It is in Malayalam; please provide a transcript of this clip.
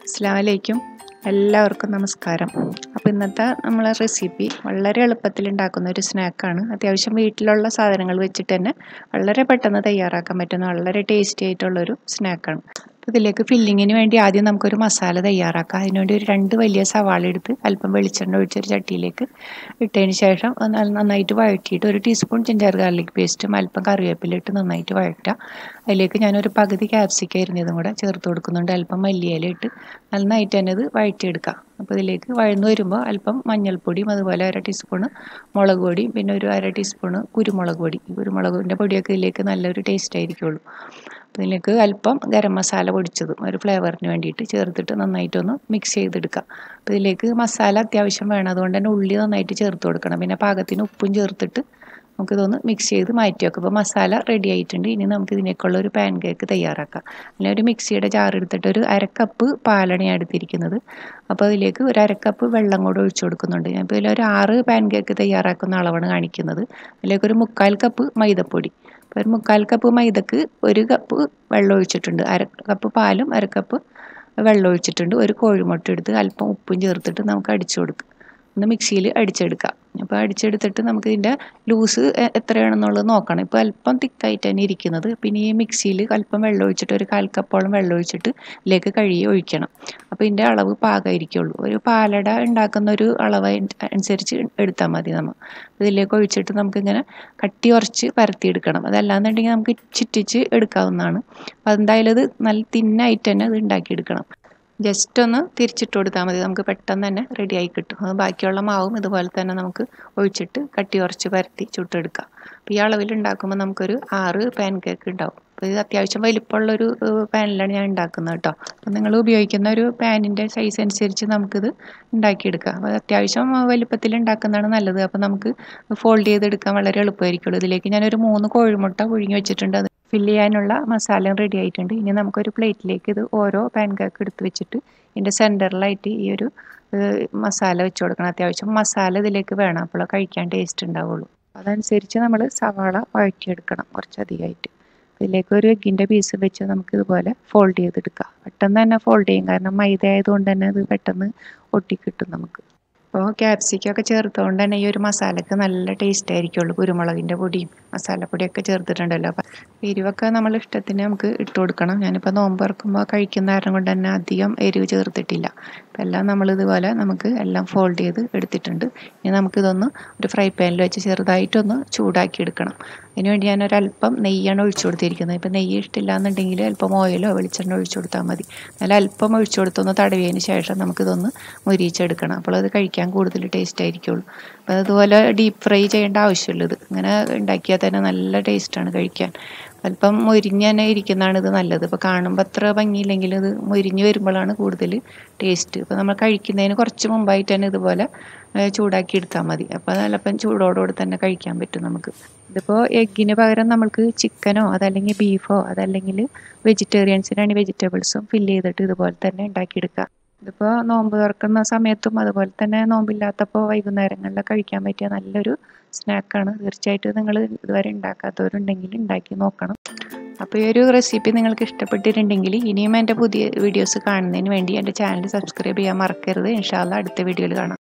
അസ്സാമലൈക്കും എല്ലാവർക്കും നമസ്കാരം അപ്പോൾ ഇന്നത്തെ നമ്മളെ റെസിപ്പി വളരെ എളുപ്പത്തിൽ ഉണ്ടാക്കുന്ന ഒരു സ്നാക്കാണ് അത്യാവശ്യം വീട്ടിലുള്ള സാധനങ്ങൾ വെച്ചിട്ട് തന്നെ വളരെ പെട്ടെന്ന് തയ്യാറാക്കാൻ പറ്റുന്ന വളരെ ടേസ്റ്റി ആയിട്ടുള്ളൊരു സ്നാക്കാണ് അപ്പോൾ ഇതിലേക്ക് ഫില്ലിങ്ങിന് വേണ്ടി ആദ്യം നമുക്കൊരു മസാല തയ്യാറാക്കാം അതിനുവേണ്ടി ഒരു രണ്ട് വലിയ സവാള എടുത്ത് അല്പം വെളിച്ചെണ്ണ ഒഴിച്ചൊരു ചട്ടിയിലേക്ക് ഇട്ടതിന് ശേഷം നന്നായിട്ട് വഴറ്റിയിട്ട് ഒരു ടീസ്പൂൺ ജിഞ്ചർ ഗാർലിക് പേസ്റ്റും അല്പം കറിവേപ്പില ഇട്ട് നന്നായിട്ട് വഴറ്റുക അതിലേക്ക് ഞാനൊരു പകുതി ക്യാപ്സിക്ക അരിഞ്ഞതും കൂടെ ചേർത്ത് കൊടുക്കുന്നുണ്ട് അല്പം മല്ലിയില ഇട്ട് നന്നായിട്ട് തന്നെ ഇത് വഴറ്റിയെടുക്കാം അപ്പോൾ ഇതിലേക്ക് വഴന്നു വരുമ്പോൾ അല്പം മഞ്ഞൾപ്പൊടിയും അതുപോലെ അര ടീസ്പൂണ് മുളക് പൊടിയും പിന്നെ ഒരു അര ടീസ്പൂണ് കുരുമുളക് പൊടി കുരുമുളകിൻ്റെ പൊടിയൊക്കെ ഇതിലേക്ക് നല്ലൊരു ടേസ്റ്റ് ആയിരിക്കുള്ളൂ അപ്പോൾ ഇതിലേക്ക് അല്പം ഗരം മസാല പൊടിച്ചതും ഒരു ഫ്ലേവറിന് വേണ്ടിയിട്ട് ചേർത്തിട്ട് നന്നായിട്ടൊന്ന് മിക്സ് ചെയ്തെടുക്കുക അപ്പോൾ ഇതിലേക്ക് മസാല അത്യാവശ്യം വേണം അതുകൊണ്ട് തന്നെ ഉള്ളി നന്നായിട്ട് ചേർത്ത് കൊടുക്കണം പിന്നെ പാകത്തിന് ഉപ്പും ചേർത്തിട്ട് നമുക്കിതൊന്ന് മിക്സ് ചെയ്ത് മാറ്റി വെക്കാം അപ്പോൾ മസാല റെഡി ആയിട്ടുണ്ട് ഇനി നമുക്ക് ഇതിനേക്കുള്ള ഒരു പാൻ കേക്ക് തയ്യാറാക്കാം അല്ലെങ്കിൽ ഒരു മിക്സിയുടെ ജാർ എടുത്തിട്ട് ഒരു അരക്കപ്പ് പാലാണ് ഞാൻ എടുത്തിരിക്കുന്നത് അപ്പോൾ അതിലേക്ക് ഒരു അരക്കപ്പ് വെള്ളം കൂടെ ഒഴിച്ചു കൊടുക്കുന്നുണ്ട് ഞാൻ ഇപ്പോൾ ഇതിലൊരു ആറ് പാൻ കേക്ക് തയ്യാറാക്കുന്ന അളവാണ് കാണിക്കുന്നത് അതിലേക്ക് ഒരു മുക്കാൽ കപ്പ് മൈദപ്പൊടി അപ്പോൾ ഒരു മുക്കാൽ കപ്പ് മൈദക്ക് ഒരു കപ്പ് വെള്ളം ഒഴിച്ചിട്ടുണ്ട് അര കപ്പ് പാലും അര കപ്പ് വെള്ളം ഒഴിച്ചിട്ടുണ്ട് ഒരു കോഴിമുട്ട എടുത്ത് അല്പം ഉപ്പും ചേർത്തിട്ട് നമുക്ക് അടിച്ചു കൊടുക്കുക ഒന്ന് മിക്സിയിൽ അടിച്ചെടുക്കാം അപ്പോൾ അടിച്ചെടുത്തിട്ട് നമുക്ക് ഇതിൻ്റെ ലൂസ് എത്രയാണെന്നുള്ളത് നോക്കണം ഇപ്പോൾ അല്പം തിക്കായിട്ട് തന്നെ ഇരിക്കുന്നത് പിന്നെ ഈ മിക്സിയിൽ അല്പം വെള്ളം ഒഴിച്ചിട്ട് ഒരു കാൽ കപ്പോളം വെള്ളം ഒഴിച്ചിട്ട് ഇതിലേക്ക് കഴുകി ഒഴിക്കണം അപ്പോൾ ഇതിൻ്റെ അളവ് പാകമായിരിക്കുള്ളൂ ഒരു പാലട ഉണ്ടാക്കുന്ന ഒരു അളവ് അനുസരിച്ച് എടുത്താൽ മതി നമ്മൾ ഇതിലേക്ക് ഒഴിച്ചിട്ട് നമുക്കിങ്ങനെ കട്ടി ഉറച്ച് പരത്തിയെടുക്കണം അതല്ലാന്നുണ്ടെങ്കിൽ നമുക്ക് ചുറ്റിച്ച് എടുക്കാവുന്നതാണ് അപ്പോൾ എന്തായാലും ഇത് നല്ല തിന്നായിട്ട് തന്നെ ഇത് ഉണ്ടാക്കിയെടുക്കണം ജസ്റ്റ് ഒന്ന് തിരിച്ചിട്ട് കൊടുത്താൽ മതി നമുക്ക് പെട്ടെന്ന് തന്നെ റെഡിയായി കിട്ടും അത് ബാക്കിയുള്ള മാവും ഇതുപോലെ തന്നെ നമുക്ക് ഒഴിച്ചിട്ട് കട്ടി ഉറച്ച് പരത്തി ചുട്ടെടുക്കാം അപ്പോൾ ഈ അളവിൽ ഉണ്ടാക്കുമ്പോൾ നമുക്കൊരു ആറ് പാൻ കേക്ക് ഉണ്ടാവും അപ്പോൾ ഇത് അത്യാവശ്യം വലിപ്പമുള്ളൊരു പാനിലാണ് ഞാൻ ഉണ്ടാക്കുന്നത് കേട്ടോ അപ്പോൾ നിങ്ങൾ ഉപയോഗിക്കുന്ന ഒരു പാനിൻ്റെ സൈസ് അനുസരിച്ച് നമുക്കിത് ഉണ്ടാക്കിയെടുക്കാം അപ്പോൾ അത്യാവശ്യം വലിപ്പത്തിൽ ഉണ്ടാക്കുന്നതാണ് നല്ലത് അപ്പോൾ നമുക്ക് ഫോൾഡ് ചെയ്തെടുക്കാൻ വളരെ എളുപ്പമായിരിക്കുള്ളൂ ഇതിലേക്ക് ഞാനൊരു മൂന്ന് കോഴിമുട്ട പുഴുങ്ങി വെച്ചിട്ടുണ്ട് അത് ഫില്ല് ചെയ്യാനുള്ള മസാല റെഡി ആയിട്ടുണ്ട് ഇനി നമുക്കൊരു പ്ലേറ്റിലേക്ക് ഇത് ഓരോ പാൻ കേക്ക് എടുത്ത് വെച്ചിട്ട് ഇതിൻ്റെ സെൻറ്ററിലായിട്ട് ഈ ഒരു മസാല വെച്ച് കൊടുക്കണം അത്യാവശ്യം മസാല ഇതിലേക്ക് വേണം അപ്പോൾ കഴിക്കാൻ ടേസ്റ്റ് ഉണ്ടാവുള്ളൂ അതനുസരിച്ച് നമ്മൾ സവാള വഴറ്റിയെടുക്കണം കുറച്ചധികമായിട്ട് ഇതിലേക്ക് ഒരു എഗ്ഗിൻ്റെ പീസ് വെച്ച് നമുക്ക് ഇതുപോലെ ഫോൾഡ് ചെയ്തെടുക്കാം പെട്ടെന്ന് തന്നെ ഫോൾഡ് ചെയ്യും കാരണം മൈദ ആയതുകൊണ്ട് തന്നെ ഇത് പെട്ടെന്ന് ഒട്ടിക്കിട്ടും നമുക്ക് അപ്പോൾ ക്യാപ്സിക്കൊക്കെ ചേർത്തുകൊണ്ട് തന്നെ ഈ ഒരു മസാലയ്ക്ക് നല്ല ടേസ്റ്റ് ആയിരിക്കുള്ളൂ കുരുമുളകിൻ്റെ പൊടിയും മസാലപ്പൊടിയൊക്കെ ചേർത്തിട്ടുണ്ടല്ലോ അപ്പം എരിവൊക്കെ നമ്മൾ ഇഷ്ടത്തിന് നമുക്ക് ഇട്ട് കൊടുക്കണം ഞാനിപ്പോൾ നോമ്പ് ഇറക്കുമ്പോൾ കഴിക്കുന്ന കാരണം കൊണ്ട് തന്നെ അധികം എരിവ് ചേർത്തിട്ടില്ല അപ്പം എല്ലാം നമ്മൾ ഇതുപോലെ നമുക്ക് എല്ലാം ഫോൾഡ് ചെയ്ത് എടുത്തിട്ടുണ്ട് ഇനി നമുക്കിതൊന്ന് ഒരു ഫ്രൈ പാനിൽ വെച്ച് ചെറുതായിട്ടൊന്ന് ചൂടാക്കി എടുക്കണം അതിനുവേണ്ടി ഞാൻ ഒരല്പം നെയ്യാണ് ഒഴിച്ചു കൊടുത്തിരിക്കുന്നത് ഇപ്പം നെയ്യ് ഇഷ്ടമില്ല എന്നുണ്ടെങ്കിൽ അല്പം ഓയിലോ വെളിച്ചെണ്ണ ഒഴിച്ചു കൊടുത്താൽ മതി നല്ല അല്പം ഒഴിച്ചു കൊടുത്തൊന്ന് തടവിയതിന് ശേഷം നമുക്കിതൊന്ന് മുരിച്ചെടുക്കണം അപ്പോൾ അത് കഴിക്കാൻ കൂടുതൽ ടേസ്റ്റ് ആയിരിക്കുള്ളൂ അപ്പോൾ അതുപോലെ ഡീപ്പ് ഫ്രൈ ചെയ്യേണ്ട ആവശ്യമുള്ളത് ഇങ്ങനെ ഉണ്ടാക്കിയാൽ തന്നെ നല്ല ടേസ്റ്റാണ് കഴിക്കാൻ അല്പം മൊരിഞ്ഞ് തന്നെ ഇരിക്കുന്നതാണ് ഇത് നല്ലത് ഇപ്പോൾ കാണുമ്പോൾ അത്ര ഭംഗിയില്ലെങ്കിൽ ഇത് മൊരിഞ്ഞ് വരുമ്പോഴാണ് കൂടുതൽ ടേസ്റ്റ് ഇപ്പോൾ നമ്മൾ കഴിക്കുന്നതിന് കുറച്ച് മുമ്പായിട്ട് തന്നെ ഇതുപോലെ ചൂടാക്കി എടുത്താൽ മതി അപ്പോൾ നല്ലപ്പം ചൂടോടുകൂടി തന്നെ കഴിക്കാൻ പറ്റും നമുക്ക് ഇതിപ്പോൾ എഗ്ഗിന് പകരം നമുക്ക് ചിക്കനോ അതല്ലെങ്കിൽ ബീഫോ അതല്ലെങ്കിൽ വെജിറ്റേറിയൻസിനാണെങ്കിൽ വെജിറ്റബിൾസും ഫില്ല് ചെയ്തിട്ട് ഇതുപോലെ തന്നെ ഉണ്ടാക്കിയെടുക്കുക ഇതിപ്പോൾ നോമ്പ് തുറക്കുന്ന സമയത്തും അതുപോലെ തന്നെ നോമ്പില്ലാത്തപ്പോൾ വൈകുന്നേരങ്ങളിൽ കഴിക്കാൻ പറ്റിയ നല്ലൊരു സ്നാക്കാണ് തീർച്ചയായിട്ടും നിങ്ങൾ ഇതുവരെ ഉണ്ടാക്കാത്തവരുണ്ടെങ്കിൽ ഉണ്ടാക്കി നോക്കണം അപ്പോൾ ഈ ഒരു റെസിപ്പി നിങ്ങൾക്ക് ഇഷ്ടപ്പെട്ടിട്ടുണ്ടെങ്കിൽ ഇനിയും എൻ്റെ പുതിയ വീഡിയോസ് കാണുന്നതിന് വേണ്ടി എൻ്റെ ചാനൽ സബ്സ്ക്രൈബ് ചെയ്യാൻ മറക്കരുത് ഇൻഷാല്ല അടുത്ത വീഡിയോയിൽ കാണാം